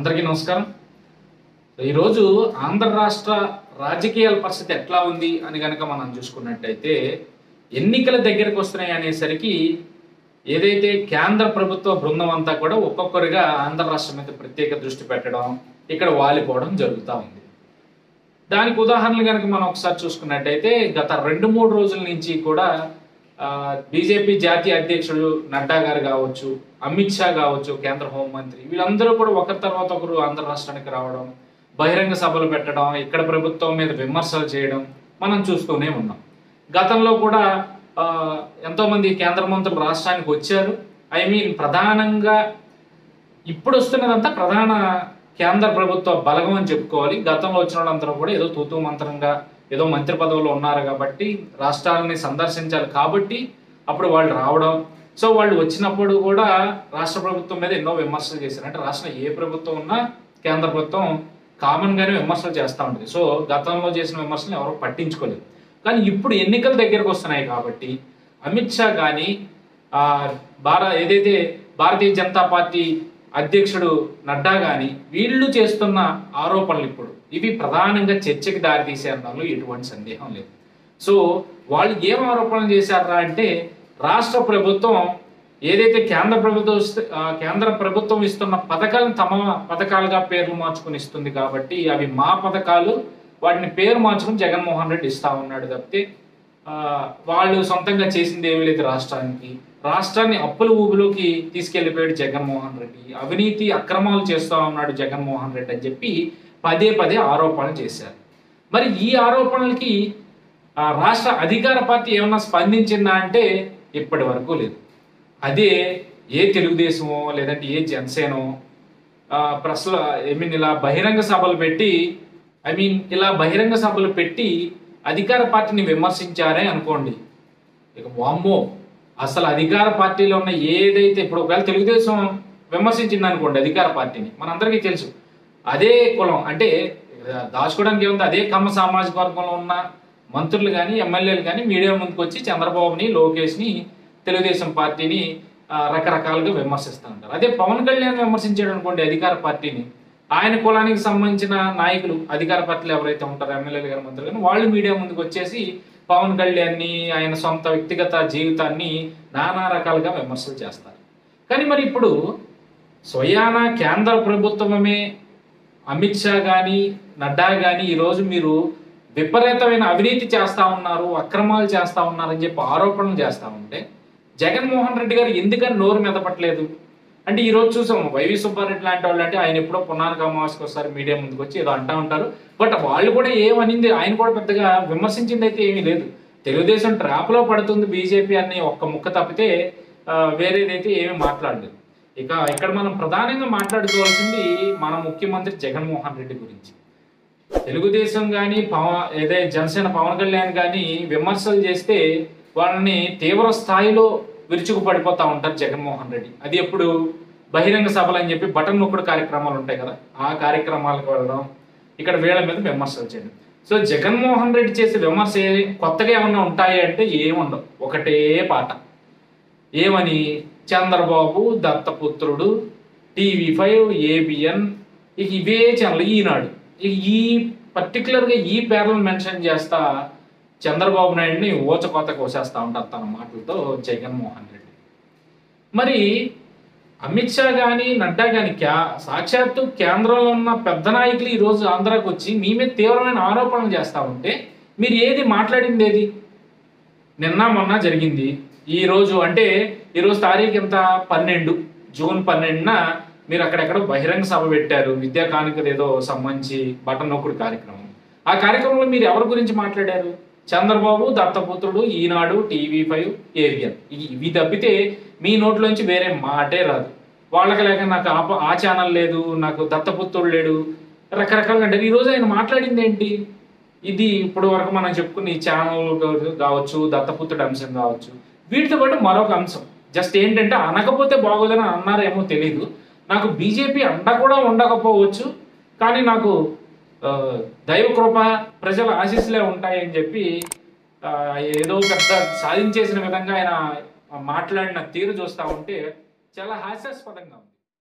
అందరికీ నమస్కారం ఈరోజు ఆంధ్ర రాష్ట్ర రాజకీయాల పరిస్థితి ఎట్లా ఉంది అని కనుక మనం చూసుకున్నట్టయితే ఎన్నికల దగ్గరకు వస్తున్నాయి అనేసరికి ఏదైతే కేంద్ర ప్రభుత్వ బృందం అంతా కూడా ఒక్కొక్కరిగా ఆంధ్ర రాష్ట్రం మీద ప్రత్యేక దృష్టి పెట్టడం ఇక్కడ వాలిపోవడం జరుగుతూ ఉంది దానికి ఉదాహరణలు కనుక మనం ఒకసారి చూసుకున్నట్టయితే గత రెండు మూడు రోజుల నుంచి కూడా బీజేపీ జాతీయ అధ్యక్షుడు నడ్డా గారు కావచ్చు అమిత్ షా కావచ్చు కేంద్ర హోంమంత్రి వీళ్ళందరూ కూడా ఒకరి తర్వాత ఒకరు ఆంధ్ర రాష్ట్రానికి రావడం బహిరంగ సభలు పెట్టడం ఇక్కడ ప్రభుత్వం మీద విమర్శలు చేయడం మనం చూస్తూనే ఉన్నాం గతంలో కూడా ఆ, ఎంతో మంది కేంద్ర మంత్రులు రాష్ట్రానికి వచ్చారు ఐ మీన్ ప్రధానంగా ఇప్పుడు వస్తున్నదంతా ప్రధాన కేంద్ర ప్రభుత్వ బలగం అని చెప్పుకోవాలి గతంలో వచ్చిన వాళ్ళందరూ కూడా ఏదో తూతూ మంత్రంగా ఏదో మంత్రి పదవులు ఉన్నారు కాబట్టి రాష్ట్రాలని సందర్శించాలి కాబట్టి అప్పుడు వాళ్ళు రావడం సో వాళ్ళు వచ్చినప్పుడు కూడా రాష్ట్ర ప్రభుత్వం మీద ఎన్నో విమర్శలు చేశారు అంటే రాష్ట్రం ఏ ప్రభుత్వం ఉన్నా కేంద్ర ప్రభుత్వం కామన్ గానే విమర్శలు చేస్తూ ఉంటుంది సో గతంలో చేసిన విమర్శలు ఎవరు పట్టించుకోలేదు కానీ ఇప్పుడు ఎన్నికల దగ్గరకు వస్తున్నాయి కాబట్టి అమిత్ షా కానీ ఆ, భార ఏదైతే భారతీయ జనతా పార్టీ అధ్యక్షుడు నడ్డా కానీ వీళ్ళు చేస్తున్న ఆరోపణలు ఇప్పుడు ఇవి ప్రధానంగా చర్చకి దారితీసే అనడంలో ఎటువంటి సందేహం లేదు సో వాళ్ళు ఏం ఆరోపణలు చేశారా అంటే రాష్ట్ర ప్రభుత్వం ఏదైతే కేంద్ర ప్రభుత్వం ఇస్తు- ఆ, కేంద్ర ప్రభుత్వం ఇస్తున్న పథకాలను తమ పథకాలుగా పేర్లు మార్చుకుని ఇస్తుంది కాబట్టి అవి మా పథకాలు వాటిని పేరు మార్చుకుని జగన్మోహన్ రెడ్డి ఇస్తా ఉన్నాడు తప్పితే ఆ, వాళ్ళు సొంతంగా చేసింది ఏమీ లేదు రాష్ట్రానికి రాష్ట్రాన్ని అప్పుల ఊబిలోకి తీసుకెళ్లిపోయాడు జగన్మోహన్ రెడ్డి అవినీతి అక్రమాలు చేస్తా ఉన్నాడు జగన్మోహన్ రెడ్డి అని చెప్పి పదే పదే ఆరోపణలు చేశారు మరి ఈ ఆరోపణలకి ఆ, రాష్ట్ర అధికార పార్టీ ఏమన్నా స్పందించిందా అంటే ఇప్పటి వరకు లేదు అదే ఏ తెలుగుదేశమో లేదంటే ఏ జనసేనో ఆ, ప్రశ్న ఐ మీన్ ఇలా బహిరంగ సభలు పెట్టి ఐ మీన్ ఇలా బహిరంగ సభలు పెట్టి అధికార పార్టీని విమర్శించారే అనుకోండి ఇక వామ్మో అసలు అధికార పార్టీలో ఉన్న ఏదైతే ఇప్పుడు ఒకవేళ తెలుగుదేశం విమర్శించింది అనుకోండి అధికార పార్టీని మనందరికీ తెలుసు అదే కులం అంటే దాచుకోవడానికి ఏముంది అదే కమ్మ సామాజిక వర్గంలో ఉన్న మంత్రులు కానీ ఎమ్మెల్యేలు కానీ మీడియా ముందుకు వచ్చి చంద్రబాబుని లోకేష్ని తెలుగుదేశం పార్టీని ఆ, రకరకాలుగా విమర్శిస్తూ ఉంటారు అదే పవన్ కళ్యాణ్ విమర్శించాడు అనుకోండి అధికార పార్టీని ఆయన కులానికి సంబంధించిన నాయకులు అధికార పార్టీలు ఎవరైతే ఉంటారో ఎమ్మెల్యేలు గారు మంత్రులు కానీ వాళ్ళు మీడియా ముందుకు వచ్చేసి పవన్ కళ్యాణ్ని ఆయన సొంత వ్యక్తిగత జీవితాన్ని నానా రకాలుగా విమర్శలు చేస్తారు కానీ మరి ఇప్పుడు స్వయాన కేంద్ర ప్రభుత్వమే అమిత్ షా కానీ నడ్డా కానీ ఈరోజు మీరు విపరీతమైన అవినీతి చేస్తా ఉన్నారు అక్రమాలు చేస్తా ఉన్నారని చెప్పి ఆరోపణలు చేస్తా ఉంటే జగన్మోహన్ రెడ్డి గారు ఎందుకని నోరు మెదపట్లేదు అంటే ఈ రోజు చూసాం వైవి సుబ్బారెడ్డి లాంటి వాళ్ళు అంటే ఆయన ఎప్పుడో పునానికి అమావాస్యకి ఒకసారి మీడియా ముందుకు వచ్చి ఏదో అంటా ఉంటారు బట్ వాళ్ళు కూడా ఏమనింది ఆయన కూడా పెద్దగా విమర్శించింది అయితే ఏమీ లేదు తెలుగుదేశం ట్రాప్ లో పడుతుంది బీజేపీ అని ఒక్క ముక్క తప్పితే ఆ, వేరేదైతే ఏమీ మాట్లాడలేదు ఇక ఇక్కడ మనం ప్రధానంగా మాట్లాడుకోవాల్సింది మన ముఖ్యమంత్రి జగన్మోహన్ రెడ్డి గురించి తెలుగుదేశం కానీ పవన్ ఏదే జనసేన పవన్ కళ్యాణ్ కానీ విమర్శలు చేస్తే వాళ్ళని తీవ్ర స్థాయిలో విరుచుకు పడిపోతా ఉంటారు జగన్మోహన్ రెడ్డి అది ఎప్పుడు బహిరంగ సభలు అని చెప్పి బటన్ నొక్కుడు కార్యక్రమాలు ఉంటాయి కదా ఆ కార్యక్రమాలకు వెళ్ళడం ఇక్కడ వీళ్ళ మీద విమర్శలు చేయడం సో జగన్మోహన్ రెడ్డి చేసే విమర్శ ఏ- కొత్తగా ఏమన్నా ఉంటాయి అంటే ఏముండవు ఒకటే పాట ఏమని చంద్రబాబు దత్తపుత్రుడు టీవీ ఫైవ్ ఏబిఎన్ ఇక ఇవే ఛానల్ ఈనాడు ఇక ఈ పర్టికులర్గా ఈ పేర్లను మెన్షన్ చేస్తా చంద్రబాబు నాయుడిని ఊచకోత కోసేస్తా ఉంటారు తన మాటలతో జగన్మోహన్ రెడ్డి మరి అమిత్ షా కానీ నడ్డా కానీ క్యా సాక్షాత్తు కేంద్రంలో ఉన్న పెద్ద నాయకులు ఈ రోజు ఆంధ్రాకి వచ్చి మీ మీద తీవ్రమైన ఆరోపణలు చేస్తా ఉంటే మీరు ఏది మాట్లాడింది ఏది నిన్న మొన్న జరిగింది ఈ రోజు అంటే ఈ రోజు తారీఖు ఎంత పన్నెండు జూన్ పన్నెండున మీరు అక్కడెక్కడ బహిరంగ సభ పెట్టారు విద్యా కానుకలు ఏదో సంబంధించి బటన్ నొక్కుడు కార్యక్రమం ఆ కార్యక్రమంలో మీరు ఎవరి గురించి మాట్లాడారు చంద్రబాబు దత్తపుత్రుడు ఈనాడు టీవీ ఫైవ్ ఏబిఎన్ ఇవి తప్పితే మీ నోట్లోంచి వేరే మాటే రాదు వాళ్ళకి లేక నాకు ఆ ప- ఆ ఛానల్ లేదు నాకు దత్తపుత్రుడు లేడు రకరకాలుగా అంటే ఈ రోజు ఆయన మాట్లాడింది ఏంటి ఇది ఇప్పుడు వరకు మనం చెప్పుకున్న ఈ ఛానల్ కావచ్చు దత్తపుత్రుడు అంశం కావచ్చు వీటితో పాటు మరొక అంశం జస్ట్ ఏంటంటే అనకపోతే బాగోదని అన్నారేమో తెలియదు నాకు బీజేపీ అండ కూడా ఉండకపోవచ్చు కానీ నాకు ఆ, దైవ కృప ప్రజల ఆశీస్సులే ఉంటాయని చెప్పి ఆ, ఏదో పెద్ద సాధించేసిన విధంగా ఆయన మాట్లాడిన తీరు చూస్తా ఉంటే చాలా హాస్యాస్పదంగా ఉంది